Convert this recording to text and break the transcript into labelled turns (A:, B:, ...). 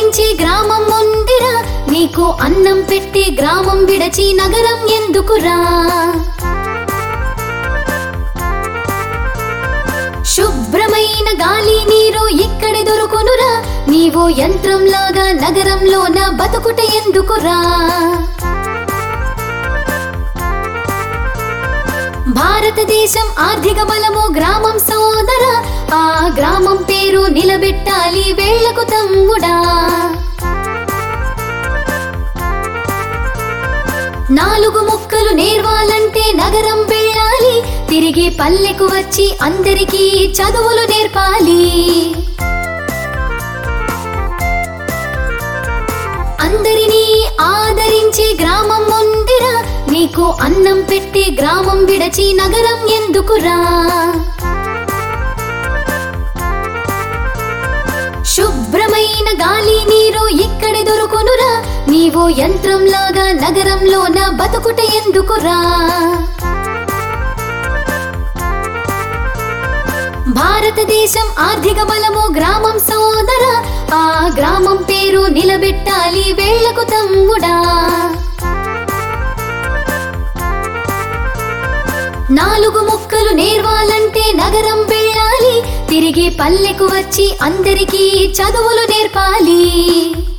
A: ఆదరించే గ్రామం ఉందిరా నీకు అన్నం పెట్టే గ్రామం విడచి నగరం ఎందుకురా శుభ్రమైన గాలి నీరు ఇక్కడే దొరుకునురా నీవు యంత్రంలాగా నగరంలోన బతుకుట ఎందుకురా భారతదేశం ఆర్థిక బలము గ్రామం సోదర ఆ గ్రామం పేరు నిలబెట్టాలి వేళ్లకు తమ్ముడా నాలుగు ముక్కలు నేర్వాలంటే నగరం వెళ్ళాలి తిరిగి పల్లెకు వచ్చి అందరికీ చదువులు నేర్పాలి అందరినీ ఆదరించే గ్రామం ఉందిరా నీకు అన్నం పెట్టే గ్రామం విడచి నగరం ఎందుకురా శుభ్రమైన గాలి నీరు ఇక్కడే దొరుకునురా నీవు యంత్రంలాగా నగరంలోన బతుకుట ఎందుకురా భారతదేశం ఆర్థిక బలము గ్రామం సోదర ఆ గ్రామం పేరు నిలబెట్టాలి వేళ్లకు తమ్ముడా నాలుగు ముక్కలు నేర్వాలంటే నగరం వెళ్ళాలి తిరిగి పల్లెకు వచ్చి అందరికీ చదువులు నేర్పాలి